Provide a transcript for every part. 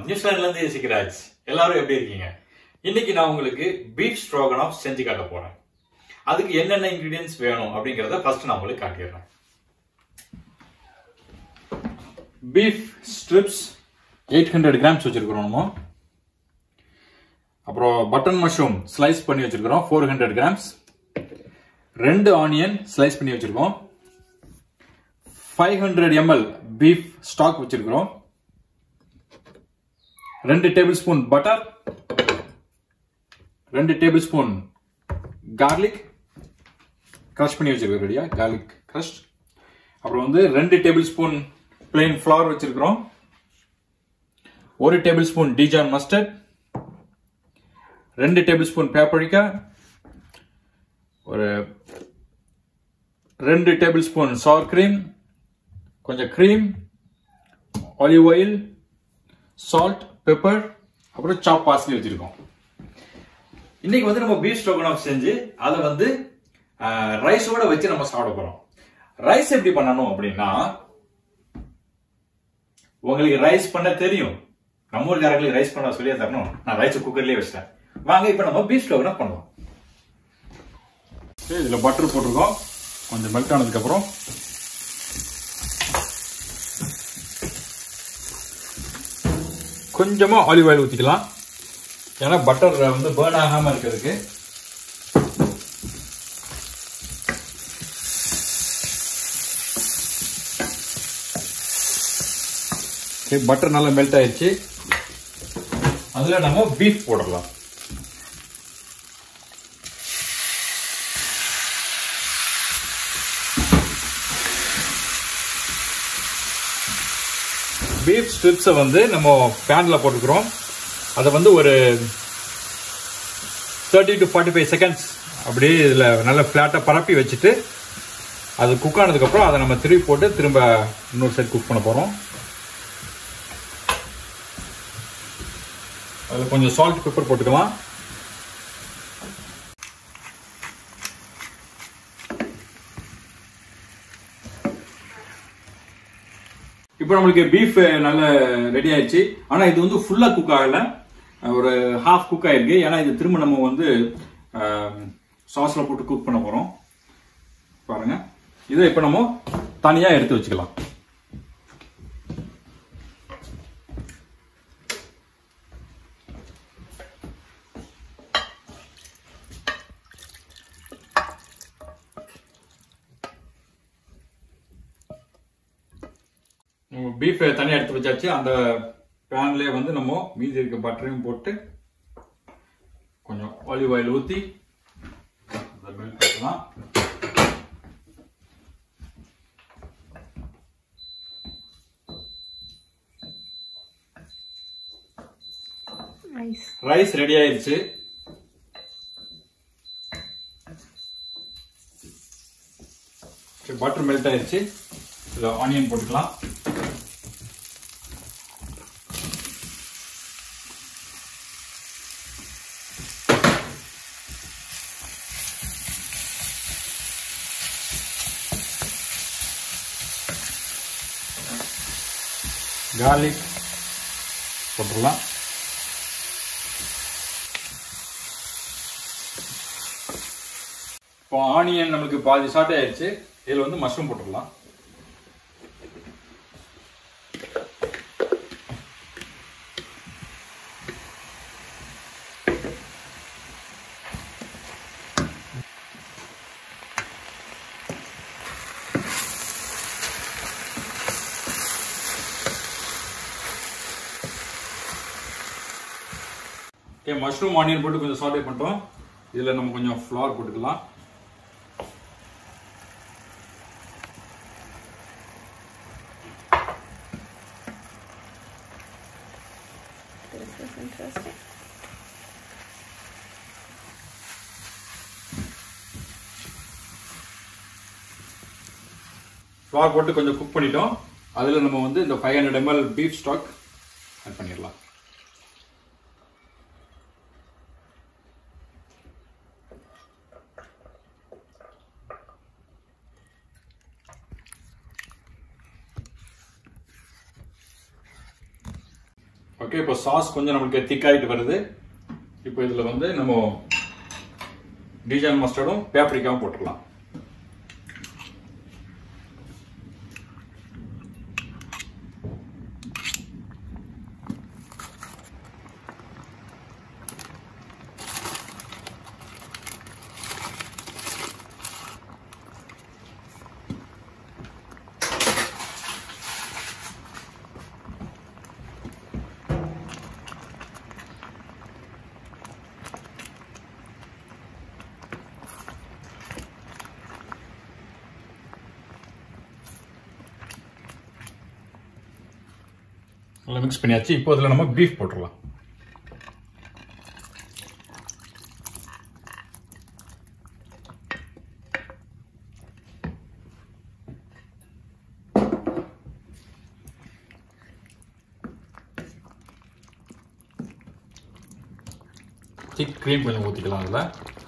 நியூசிலாந்துல இருந்து சிக்கராஜ் எல்லாரும் எப்படி இருக்கீங்க இன்னைக்கு நான் உங்களுக்கு பீஃப் ஸ்ட்ரோகனாஃப் செஞ்சு காட்ட போறேன் அதுக்கு என்னென்ன இன்கிரீடியன்ஸ் வேணும் அப்படிங்கறத ஃபர்ஸ்ட் நான் உங்களுக்கு காட்டிடுறேன் beef strips eight hundred grams வச்சிருக்கிறோம் நம்ம அப்புறம் பட்டன் மஷ்ரூம் ஸ்லைஸ் பண்ணி வச்சிருக்கிறோம் ஃபோர் ஹண்ட்ரட் கிராம்ஸ் ரெண்டு ஆனியன் ஸ்லைஸ் பண்ணி வச்சிருக்கோம் five hundred ML beef stock வச்சிருக்கிறோம் ரெண்டு டேபிள் ஸ்பூன் பட்டர் ரெண்டு டேபிள் ஸ்பூன் கார்லிக் க்ரஷ் பண்ணி வச்சிருக்கோம் ரெடியா கார்லிக் க்ரஷ் அப்புறம் வந்து ரெண்டு டேபிள் ஸ்பூன் பிளெயின் ஃப்ளவர் வச்சிருக்கிறோம் ஒரு டேபிள் ஸ்பூன் டிஜான் மஸ்டர்ட் ரெண்டு டேபிள் ஸ்பூன் பேப்பரிக்கா ஒரு ரெண்டு டேபிள் ஸ்பூன் சவர் கிரீம் கொஞ்சம் cream olive oil salt pepper அப்புறம் சாப் பாஸ்லி வச்சிருக்கோம் இன்னைக்கு வந்து நம்ம பீஃப் ஸ்டோகனாஃப் செஞ்சு அதை வந்து ரைஸோட வச்சு நம்ம சாப்பிட போறோம் ரைஸ் எப்படி பண்ணணும் அப்படின்னா உங்களுக்கு ரைஸ் பண்ண தெரியும் நம்ம ஊருக்காரங்களுக்கு ரைஸ் பண்ண சொல்லியே தரணும் நான் ரைஸ் குக்கர்லயே வச்சிட்டேன் வாங்க இப்ப நம்ம பீஃப் ஸ்டோகனாஃப் பண்ணுவோம் இதுல பட்டர் போட்டிருக்கோம் கொஞ்சம் மெல்ட் ஆனதுக்கு அப்புறம் கொஞ்சமா ஆலிவ் ஆயில் ஊற்றிக்கலாம் ஏன்னா பட்டர் வந்து பேர்ன் ஆகாம இருக்கிறதுக்கு பட்டர் நல்லா மெல்ட் ஆயிடுச்சு அதுல நம்ம பீஃப் போடலாம் பீஃப் ஸ்ட்ரிப்ஸை வந்து நம்ம பேனில் போட்டுக்கிறோம் அதை வந்து ஒரு thirty to forty five seconds அப்படியே இதில் நல்ல ஃப்ளாட்டாக பரப்பி வச்சுட்டு அது குக் ஆனதுக்கப்புறம் அதை நம்ம திருப்பி போட்டு திரும்ப இன்னொரு சைட் குக் பண்ண போகிறோம் அதில் கொஞ்சம் சால்ட் பெப்பர் போட்டுக்கலாம் இப்போ நம்மளுக்கு பீஃப் நல்ல ரெடி ஆயிடுச்சு ஆனா இது வந்து ஃபுல்லா குக் ஆகல ஒரு ஹாஃப் குக் ஆயிருக்கு ஏன்னா இது திரும்ப நம்ம வந்து சாஸ்ல போட்டு குக் பண்ண போறோம் பாருங்க இதை இப்போ நம்ம தனியா எடுத்து வச்சுக்கலாம் பீஃப் தனியாக எடுத்து வச்சாச்சு அந்த பேன்லேயே வந்து நம்ம மீதி இருக்க பட்டரையும் போட்டு கொஞ்சம் ஆலிவ் ஆயில் ஊற்றி அதை மெல்ட் பண்ணலாம் ரைஸ் ரைஸ் ரெடி ஆயிடுச்சு பட்டர் மெல்ட் ஆயிடுச்சு இதில் ஆனியன் போட்டுக்கலாம் கார்லிக் போட்டுடலாம் இப்போ ஆனியன் நம்மளுக்கு பாதி சாட் ஆயிடுச்சு இதில் வந்து மஷ்ரூம் போட்டுடலாம் ஓகே மஷ்ரூம் ஆனியன் போட்டு கொஞ்சம் சாட்டே பண்ணிட்டோம் இதில் நம்ம கொஞ்சம் ஃப்ளவர் போட்டுக்கலாம் This is interesting. ஃப்ளவர் போட்டு கொஞ்சம் குக் பண்ணிட்டோம் அதில் நம்ம வந்து இந்த five hundred ML beef stock add பண்ணிடலாம் ஓகே இப்போ சாஸ் கொஞ்சம் நம்மளுக்கு திக்காயிட்டு வருது இப்போ இதுல வந்து நம்ம டிஜான் மஸ்டர்டும் பேப்ரிக்காவும் போட்டுடலாம் நல்லா மிக்ஸ் பண்ணியாச்சு இப்போ இதில் நம்ம பீஃப் போட்டுடலாம் திக் க்ரீம் கொஞ்சம் ஊற்றிக்கலாம் அதில்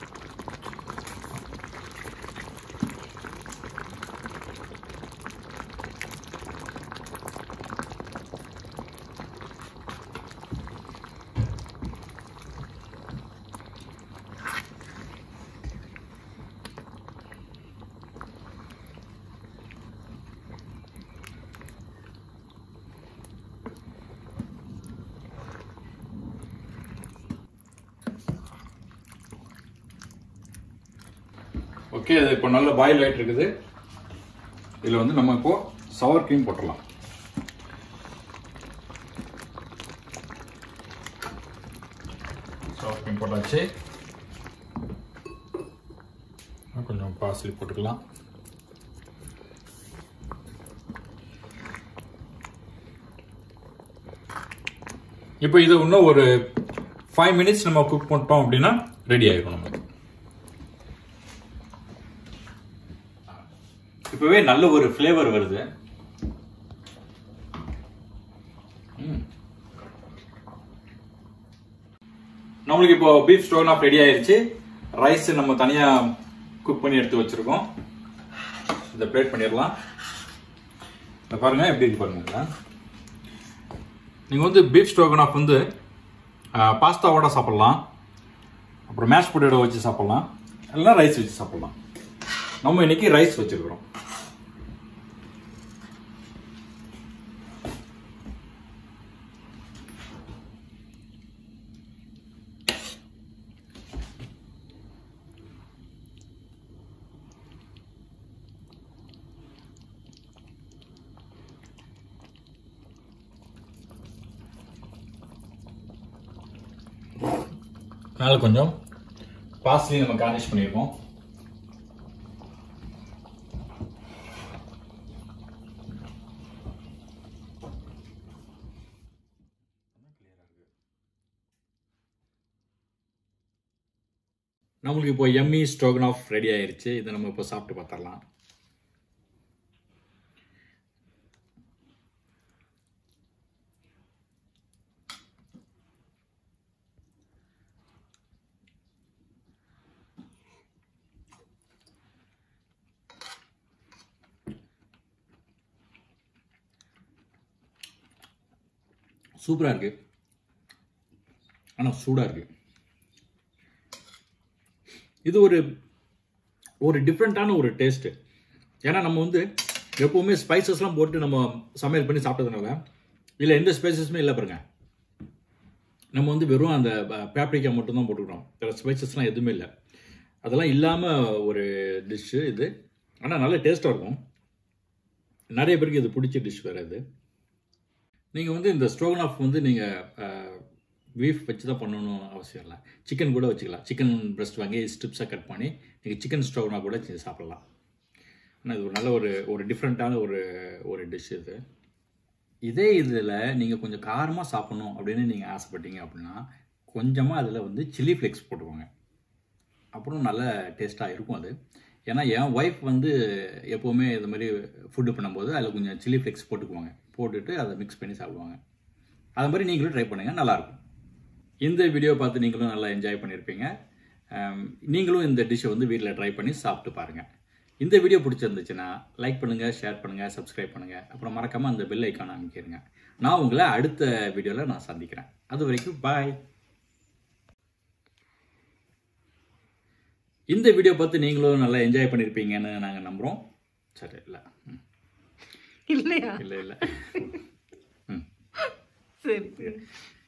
ஓகே அது இப்போ நல்ல பாயில் ஆகிட்டு இருக்குது இதில் வந்து நம்ம இப்போ சவர் க்ரீம் போட்டுடலாம் சவர் க்ரீம் போட்டாச்சு கொஞ்சம் பாசிலி போட்டுக்கலாம் இப்போ இது இன்னும் ஒரு ஃபைவ் மினிட்ஸ் நம்ம குக் பண்ணிட்டோம் அப்படின்னா ரெடி ஆகிடும் நமக்கு இப்பவே நல்ல ஒரு ஃப்ளேவர் வருது ம். நம்மளுக்கு இப்போ பீஃப் ஸ்டோன் ஆஃப் ரெடி ஆயிருச்சு ரைஸ் நம்ம தனியா குக் பண்ணி எடுத்து வச்சிருக்கோம் இதை பிளேட் பண்ணிடலாம் இதை பாருங்க எப்படி இருக்கு பாருங்க இதுல. நீங்க வந்து பீஃப் ஸ்டோகன் வந்து பாஸ்தாவோட சாப்பிடலாம் அப்புறம் மேஷ் பொட்டேட்டோ வச்சு சாப்பிடலாம் இல்லைன்னா ரைஸ் வச்சு சாப்பிடலாம் நம்ம இன்னைக்கு ரைஸ் வச்சிருக்கிறோம் மேலே கொஞ்சம் பாஸ்லி நம்ம கார்னிஷ் பண்ணியிருக்கோம் நம்மளுக்கு இப்போ எம்மி ஸ்டோகன் ஆஃப் ரெடி ஆயிருச்சு இதை நம்ம இப்போ சாப்பிட்டு பார்த்துடலாம் சூப்பராக இருக்கு ஆனால் சூடாக இருக்கு இது ஒரு ஒரு டிஃப்ரெண்ட்டான ஒரு டேஸ்ட்டு ஏன்னா நம்ம வந்து எப்போவுமே ஸ்பைசஸ்லாம் போட்டு நம்ம சமையல் பண்ணி சாப்பிட்டதுனால இல்லை எந்த ஸ்பைசஸுமே இல்லை பாருங்க நம்ம வந்து வெறும் அந்த பேப்ரிக்கா மட்டும்தான் போட்டுக்கிறோம் வேறு ஸ்பைசஸ்லாம் எதுவுமே இல்லை அதெல்லாம் இல்லாமல் ஒரு டிஷ்ஷு இது ஆனால் நல்ல டேஸ்ட்டாக இருக்கும் நிறைய பேருக்கு இது பிடிச்ச டிஷ் வேறு இது நீங்கள் வந்து இந்த ஸ்ட்ரோகன் வந்து நீங்கள் பீஃப் வச்சு தான் பண்ணணும் அவசியம் இல்லை சிக்கன் கூட வச்சுக்கலாம் சிக்கன் பிரஸ்ட் வாங்கி ஸ்ட்ரிப்ஸாக கட் பண்ணி நீங்கள் சிக்கன் ஸ்டோவ்னா கூட செஞ்சு சாப்பிடலாம் ஆனால் இது ஒரு நல்ல ஒரு ஒரு டிஃப்ரெண்ட்டான ஒரு ஒரு டிஷ் இது இதே இதில் நீங்கள் கொஞ்சம் காரமாக சாப்பிடணும் அப்படின்னு நீங்கள் ஆசைப்பட்டீங்க அப்படின்னா கொஞ்சமாக அதில் வந்து சில்லி ஃப்ளேக்ஸ் போட்டுக்கோங்க அப்புறம் நல்ல டேஸ்ட்டாக இருக்கும் அது ஏன்னா என் ஒய்ஃப் வந்து எப்போவுமே இது மாதிரி ஃபுட்டு பண்ணும்போது அதில் கொஞ்சம் சில்லி ஃப்ளேக்ஸ் போட்டுக்குவாங்க போட்டுட்டு அதை மிக்ஸ் பண்ணி சாப்பிடுவாங்க அது மாதிரி நீங்களும் ட்ரை பண்ணுங்கள் நல்லாயிருக்கும் இந்த வீடியோ பார்த்து நீங்களும் நல்லா என்ஜாய் பண்ணியிருப்பீங்க ஆம், நீங்களும் இந்த டிஷ்ஷை வந்து வீட்டில் ட்ரை பண்ணி சாப்பிட்டு பாருங்கள் இந்த வீடியோ பிடிச்சிருந்துச்சுன்னா லைக் பண்ணுங்க ஷேர் பண்ணுங்க சப்ஸ்கிரைப் பண்ணுங்க அப்புறம் மறக்காம அந்த பெல் ஐக்கான அமைக்கிருங்க நான் உங்களை அடுத்த வீடியோவில் நான் சந்திக்கிறேன் அது வரைக்கும் பாய் இந்த வீடியோ பார்த்து நீங்களும் நல்லா என்ஜாய் பண்ணியிருப்பீங்கன்னு நாங்கள் நம்புகிறோம் சரி இல்லை ம். இல்லையா இல்லை இல்லை ம் சரி